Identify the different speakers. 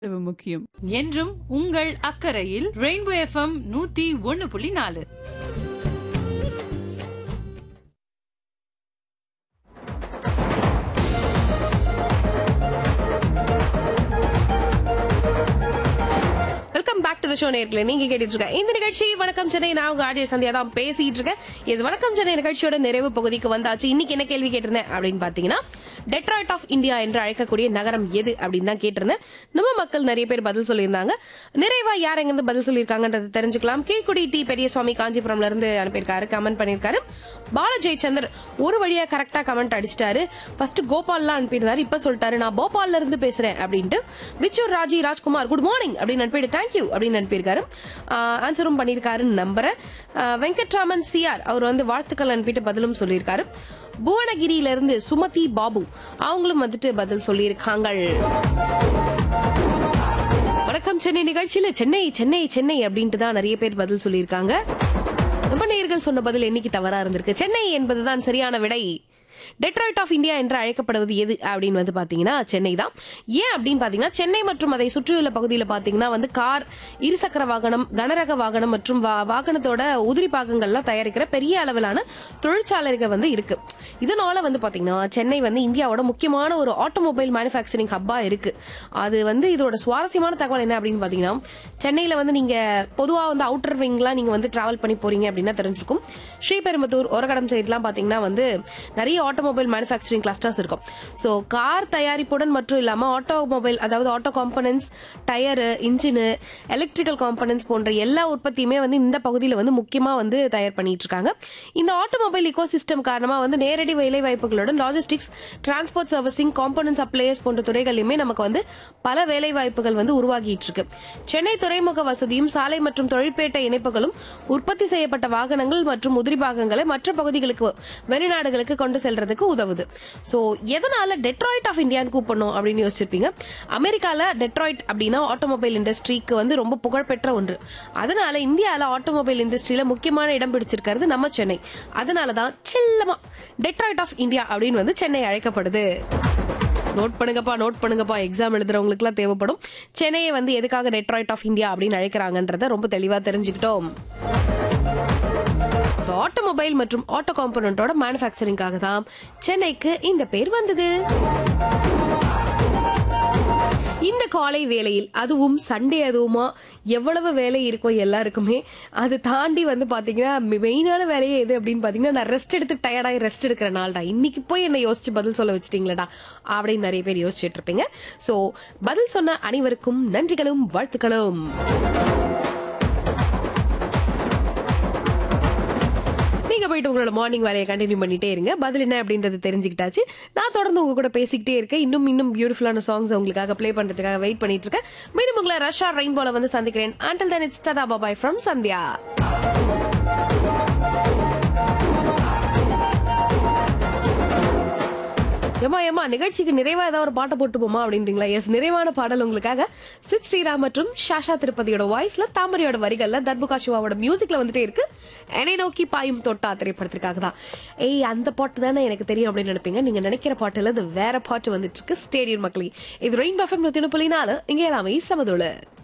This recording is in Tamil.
Speaker 1: எவ்வளவு முக்கியம் என்றும் உங்கள் அக்கறையில் ரெயின்போ எஃப்எம் நூத்தி ஒன்னு புள்ளி நாலு
Speaker 2: welcome back to the show நேர்களே நீங்க கேட்டுட்டு இருக்க இந்த நிகழ்ச்சி வணக்கம் சென்னை நான் உங்க ஆர்ஜே சந்தியா தான் பேசிட்டு இருக்கேன் எஸ் வணக்கம் சென்னை நிகழ்ச்சியோட நிறைவு பகுதிக்கு வந்தாச்சு இன்னைக்கு என்ன கேள்வி கேட்டிருந்தேன் அப்படின்னு பாத்தீங்கன்னா டெட்ராய்ட் ஆஃப் இந்தியா என்று அழைக்கக்கூடிய நகரம் எது அப்படின்னு தான் கேட்டிருந்தேன் நம்ம மக்கள் நிறைய பேர் பதில் சொல்லியிருந்தாங்க நிறைவா யார் எங்கிருந்து பதில் சொல்லியிருக்காங்கன்றது தெரிஞ்சுக்கலாம் கீழ்குடி டி பெரியசுவாமி காஞ்சிபுரம்ல இருந்து அனுப்பியிருக்காரு கமெண்ட் பண்ணியிருக்காரு பாலஜெயச்சந்தர் ஒரு வழியா கரெக்டா கமெண்ட் அடிச்சிட்டாரு ஃபர்ஸ்ட் கோபால்லாம் அனுப்பியிருந்தாரு இப்ப சொல்லிட்டாரு நான் போபால்ல இருந்து பேசுறேன் அப்படின்ட்டு விச்சூர் ராஜி ராஜ்குமார் குட் மார்னிங் அப்படின்னு அனுப்பிட்டு தேங்க்யூ அப்படின்னு அனுப்பியிருக்காரு ஆன்சரும் பண்ணியிருக்காருன்னு நம்புறேன் ஆஹ் வெங்கட்ராமன் சிஆர் அவர் வந்து வாழ்த்துக்கள் அனுப்பிட்டு பதிலும் சொல்லியிருக்காரு புவனகிரியில இருந்து சுமதி பாபு அவங்களும் வந்துட்டு பதில் சொல்லியிருக்காங்க வணக்கம் சென்னை நிகழ்ச்சியில சென்னை சென்னை சென்னை அப்படின்ட்டு தான் நிறைய பேர் பதில் சொல்லியிருக்காங்க ரொம்ப நேர்கள் சொன்ன பதில் என்னைக்கு தவறா இருந்திருக்கு சென்னை என்பதுதான் சரியான விடை டெட்ராய்ட் ஆஃப் இந்தியா என்று அழைக்கப்படுவது எது அப்படின்னு வந்து பாத்தீங்கன்னா சென்னை தான் ஏன் அப்படின்னு பாத்தீங்கன்னா சென்னை மற்றும் அதை சுற்றியுள்ள பகுதியில் பாத்தீங்கன்னா வந்து கார் இருசக்கர வாகனம் கனரக வாகனம் மற்றும் வா- வாகனத்தோட உதிரி பாகங்கள்லாம் தயாரிக்கிற பெரிய அளவிலான தொழிற்சாலைகள் வந்து இருக்கு இதனால வந்து பாத்தீங்கன்னா சென்னை வந்து இந்தியாவோட முக்கியமான ஒரு ஆட்டோமொபைல் மேனுஃபேக்சரிங் ஹப்பா இருக்கு அது வந்து இதோட சுவாரஸ்யமான தகவல் என்ன அப்படின்னு பாத்தீங்கன்னா சென்னையில வந்து நீங்க பொதுவா வந்து அவுட்டர் விங்லாம் நீங்க வந்து டிராவல் பண்ணி போறீங்க அப்படின்னா தெரிஞ்சிருக்கும் ஸ்ரீபெரும்புத்தூர் ஒரகடம் சைட்லாம் பாத்தீங்கன்னா வந்து நிறைய ஆட்டோமொபைல் மேனுஃபேக்சரிங் கிளஸ்டர்ஸ் இருக்கும் ஸோ கார் தயாரிப்புடன் மட்டும் இல்லாம ஆட்டோமொபைல் அதாவது auto components tyre engine electrical components போன்ற எல்லா உற்பத்தியுமே வந்து இந்த பகுதியில் வந்து முக்கியமா வந்து தயார் பண்ணிட்டு இருக்காங்க இந்த ஆட்டோமொபைல் இக்கோ சிஸ்டம் காரணமா வந்து நேரடி வேலை வாய்ப்புகளுடன் logistics transport servicing component suppliers போன்ற துறைகளிலுமே நமக்கு வந்து பல வேலை வாய்ப்புகள் வந்து உருவாகிட்டு இருக்கு சென்னை துறைமுக வசதியும் சாலை மற்றும் தொழிற்பேட்டை இணைப்புகளும் உற்பத்தி செய்யப்பட்ட வாகனங்கள் மற்றும் உதிரி பாகங்களை மற்ற பகுதிகளுக்கு வெளிநாடுகளுக்கு கொண்டு செல்றதுக்கு உதவுது சோ எதனால டெட்ராய்ட் ஆஃப் இந்தியான்னு கூப்பிடணும் அப்படின்னு யோசிச்சிருப்பீங்க அமெரிக்கால டெட்ராய்ட் அப்படின்னா ஆட்டோமொபைல் இண்டஸ்ட்ரிக்கு வந்து ரொம்ப புகழ்பெற்ற ஒன்று அதனால இந்தியால ஆட்டோமொபைல் இண்டஸ்ட்ரியில முக்கியமான இடம் பிடிச்சிருக்கிறது நம்ம சென்னை அதனால தான் செல்லமா டெட்ராய்ட் ஆஃப் இந்தியா அப்படின்னு வந்து சென்னை அழைக்கப்படுது நோட் பண்ணுங்கப்பா நோட் பண்ணுங்கப்பா எக்ஸாம் எழுதுறவங்களுக்குலாம் தேவைப்படும் சென்னையை வந்து எதுக்காக டெட்ராய்ட் ஆஃப் இந்தியா அப்படின்னு அழைக்கிறாங்கன்றத ரொம்ப தெளிவா தெரிஞ்சுக்கிட்டோம் ஸோ ஆட்டோமொபைல் மற்றும் ஆட்டோ காம்பனண்டோட மேனுஃபேக்சரிங்காக தான் சென்னைக்கு இந்த பேர் வந்தது இந்த காலை வேளையில் அதுவும் சண்டே அதுவுமா எவ்வளவு வேலை இருக்கும் எல்லாருக்குமே அது தாண்டி வந்து பாத்தீங்கன்னா மெயினான வேலையே எது அப்படின்னு பாத்தீங்கன்னா நான் ரெஸ்ட் எடுத்து டயர்டாகி ரெஸ்ட் எடுக்கிற நாள் தான் இன்னைக்கு போய் என்ன யோசிச்சு பதில் சொல்ல வச்சிட்டீங்களடா அப்படின்னு நிறைய பேர் யோசிச்சுட்டு இருப்பீங்க ஸோ பதில் சொன்ன அனைவருக்கும் நன்றிகளும் வாழ்த்துக்களும் நீங்க போயிட்டு உங்களோட மார்னிங் வேலையை கண்டினியூ பண்ணிட்டே இருங்க பதில் என்ன அப்படின்றது தெரிஞ்சுக்கிட்டாச்சு நான் தொடர்ந்து உங்க கூட பேசிக்கிட்டே இருக்கேன் இன்னும் இன்னும் பியூட்டிஃபுல்லான சாங்ஸ் உங்களுக்காக ப்ளே பண்றதுக்காக வெயிட் பண்ணிட்டு இருக்கேன் மீண்டும் உங்களை ரஷ்யா ரெயின்போல வந்து சந்திக்கிறேன் until then it's ta ta bye bye from Sandhya ஏமா ஏமா நிகழ்ச்சிக்கு நிறைவா ஏதாவது ஒரு பாட்டை போட்டு போமா அப்படின்றீங்களா எஸ் நிறைவான பாடல் உங்களுக்காக சித் ஸ்ரீராம் மற்றும் ஷாஷா திருப்பதியோட வாய்ஸ்ல தாமரையோட வரிகள்ல தர்புகா சிவாவோட மியூசிக்ல வந்துட்டே இருக்கு என்னை நோக்கி பாயும் தொட்டா திரைப்படத்திற்காக தான் ஏய் அந்த பாட்டு தானே எனக்கு தெரியும் அப்படின்னு நினைப்பீங்க நீங்க நினைக்கிற பாட்டுல இது வேற பாட்டு வந்துட்டு இருக்கு ஸ்டேடியம் மக்களே இது ரெயின் பஃபம் நூத்தி புள்ளி நாலு இங்கே எல்லாமே சமதோடு